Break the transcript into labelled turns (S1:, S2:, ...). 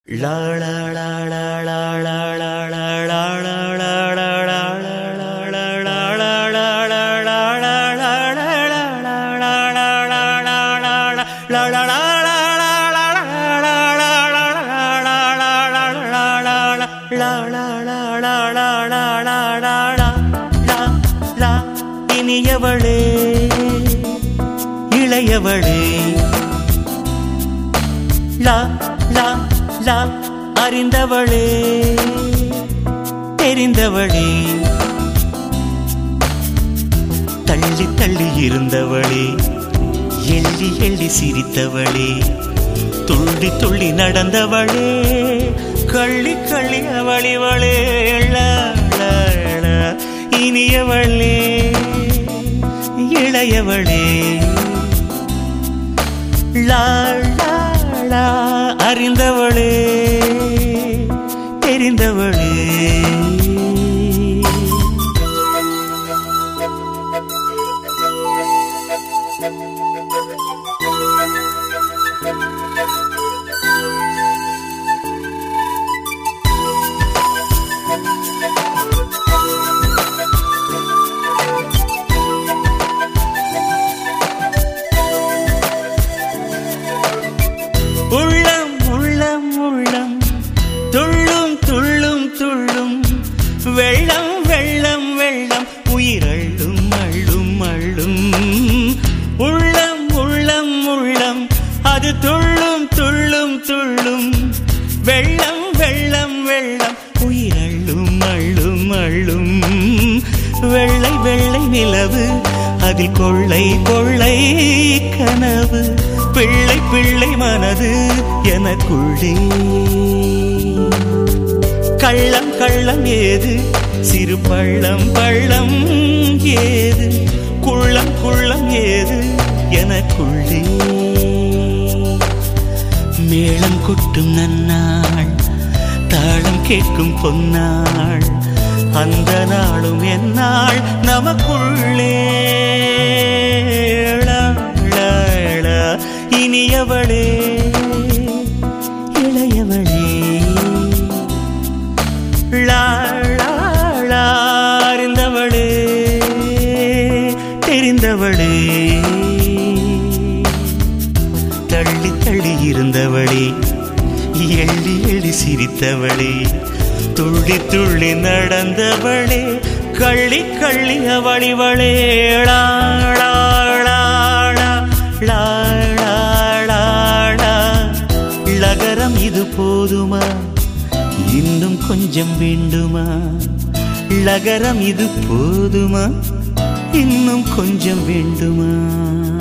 S1: இனியவளே இளையவளே லா லா லா அறிந்தவளே தெரிந்தவளே தள்ளி தள்ளி இருந்தவளே எள்ளி எள்ளி சிரித்தவளே துள்ளி துள்ளி நடந்தவளே கள்ளி கள்ளி அவளிவளே லா, லா, லா. இனியவளே இளையவளே லா லா லா அறிந்தவளே தெரிந்தவளே உள்ளம் உள்ளம் உள்ளம் துள்ளும் துள்ளும் துள்ளும் வெள்ளம் வெள்ளம் வெள்ளம் உயிரள்ளும் அள்ளும் அள்ளும் உள்ளம் உள்ளம் உள்ளம் அது துள்ளும் துள்ளும் துள்ளும் வெள்ளம் வெள்ளம் வெள்ளம் உயிரள்ளும் அள்ளும் அள்ளும் வெள்ளை வெள்ளை நிலவு அதில் கொள்ளை கொள்ளை கனவு பிள்ளை பிள்ளை மனது எனக்குள்ளே கள்ளம் கள்ளம் ஏது சிறு பள்ளம் பள்ளம் ஏது குள்ளம் குள்ளம் ஏது எனக்குள்ளே மேளம் கொட்டும் நன்னாள் தாளம் கேட்கும் பொன்னாள் அந்த நாளும் என்னாள் நமக்குள்ளே லா, லா, லா. இனியவளே இளையவளே லா, லா, லா. அறிந்தவளே தெரிந்தவளே தள்ளி தள்ளி இருந்தவளே எள்ளி எள்ளி சிரித்தவளே துள்ளி துள்ளி நடந்தவளே கள்ளி கள்ளி அவளிவளே லா, லா, லா, லா, லா, லா, லா, லா. லகரம் இது போதுமா இன்னும் கொஞ்சம் வேண்டுமா லகரம் இது போதுமா இன்னும் கொஞ்சம் வேண்டுமா